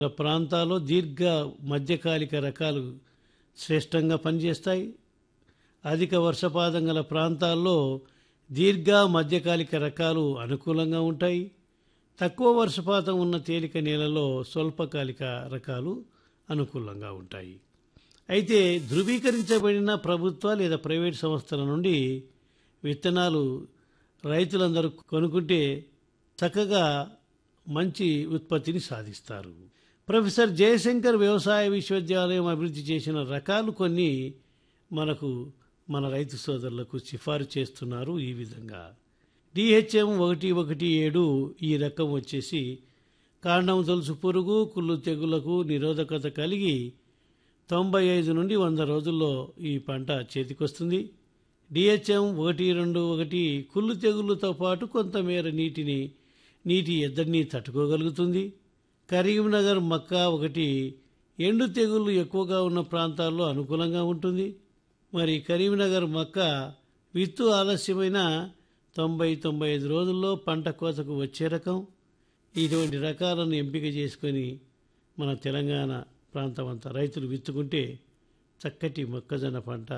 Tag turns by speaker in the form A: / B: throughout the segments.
A: ప్రాంతాల్లో దీర్ఘ మధ్యకాలిక రకాలు శ్రేష్టంగా పనిచేస్తాయి అధిక వర్షపాతం గల ప్రాంతాల్లో దీర్ఘ మధ్యకాలిక రకాలు అనుకూలంగా ఉంటాయి తక్కువ వర్షపాతం ఉన్న తేలిక నేలలో స్వల్పకాలిక రకాలు అనుకూలంగా ఉంటాయి అయితే ధృవీకరించబడిన ప్రభుత్వ లేదా ప్రైవేట్ సంస్థల నుండి విత్తనాలు రైతులందరూ కొనుక్కుంటే చక్కగా మంచి ఉత్పత్తిని సాధిస్తారు ప్రొఫెసర్ జయశంకర్ వ్యవసాయ విశ్వవిద్యాలయం అభివృద్ధి చేసిన రకాలు కొన్ని మనకు మన రైతు సోదరులకు సిఫారు చేస్తున్నారు ఈ విధంగా డిహెచ్ఎం ఒకటి ఒకటి ఏడు ఈ రకం వచ్చేసి కాండం తొలుసు పురుగు కుళ్ళు తెగులకు నిరోధకత కలిగి తొంభై ఐదు నుండి వంద రోజుల్లో ఈ పంట చేతికొస్తుంది డిహెచ్ఎం ఒకటి రెండు ఒకటి కుళ్ళు తెగుళ్ళతో పాటు కొంతమేర నీటిని నీటి ఎద్దడిని తట్టుకోగలుగుతుంది కరీంనగర్ మక్కా ఒకటి ఎండు తెగుళ్ళు ఎక్కువగా ఉన్న ప్రాంతాల్లో అనుకూలంగా ఉంటుంది మరి కరీంనగర్ మక్క విత్తు ఆలస్యమైన తొంభై తొంభై ఐదు రోజుల్లో పంట కోతకు వచ్చే రకం ఇటువంటి రకాలను ఎంపిక చేసుకొని మన తెలంగాణ ప్రాంతం అంతా రైతులు విత్తుకుంటే చక్కటి మొక్కజొన్న పంట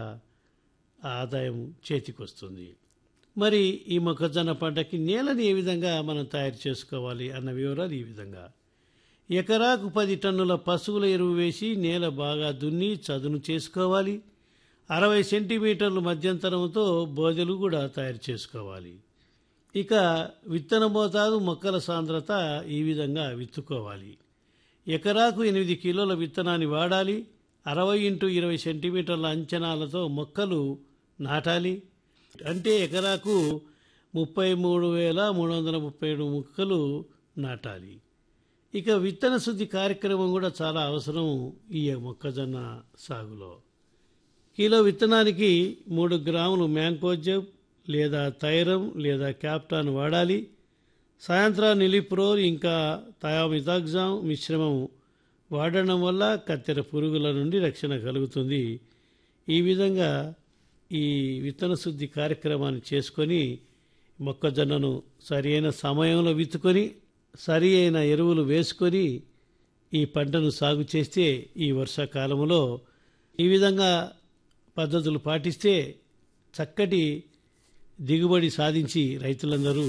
A: ఆదాయం చేతికొస్తుంది మరి ఈ మొక్కజొన్న పంటకి నేలని ఏ విధంగా మనం తయారు చేసుకోవాలి అన్న వివరాలు ఈ విధంగా ఎకరాకు పది టన్నుల పశువుల ఎరువు వేసి నేల బాగా దున్ని చదును చేసుకోవాలి అరవై సెంటీమీటర్లు మధ్యంతరంతో బోదెలు కూడా తయారు చేసుకోవాలి ఇక విత్తన మోతాదు మొక్కల సాంద్రత ఈ విధంగా విత్తుకోవాలి ఎకరాకు ఎనిమిది కిలోల విత్తనాన్ని వాడాలి అరవై ఇంటూ ఇరవై సెంటీమీటర్ల అంచనాలతో మొక్కలు నాటాలి అంటే ఎకరాకు ముప్పై మూడు వేల మూడు వందల ముప్పై ఏడు మొక్కలు నాటాలి ఇక విత్తన శుద్ధి కార్యక్రమం కూడా చాలా అవసరం ఈ మొక్కజొన్న సాగులో కిలో విత్తనానికి మూడు గ్రాములు మ్యాంకోజబ్ లేదా తైరం లేదా క్యాప్టాన్ వాడాలి సాయంత్రం నిలిప్రోల్ ఇంకా థయామితాగ్జామ్ మిశ్రమం వాడడం వల్ల కత్తెర పురుగుల నుండి రక్షణ కలుగుతుంది ఈ విధంగా ఈ విత్తన శుద్ధి కార్యక్రమాన్ని చేసుకొని మొక్కజొన్నను సరి అయిన సమయంలో విత్తుకొని సరి అయిన ఎరువులు వేసుకొని ఈ పంటను సాగు చేస్తే ఈ వర్షాకాలంలో ఈ విధంగా పద్ధతులు పాటిస్తే చక్కటి దిగుబడి సాధించి రైతులందరూ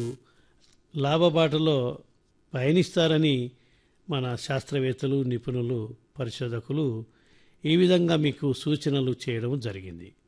A: లాభబాటలో పయనిస్తారని మన శాస్త్రవేత్తలు నిపుణులు పరిశోధకులు ఈ విధంగా మీకు సూచనలు చేయడం జరిగింది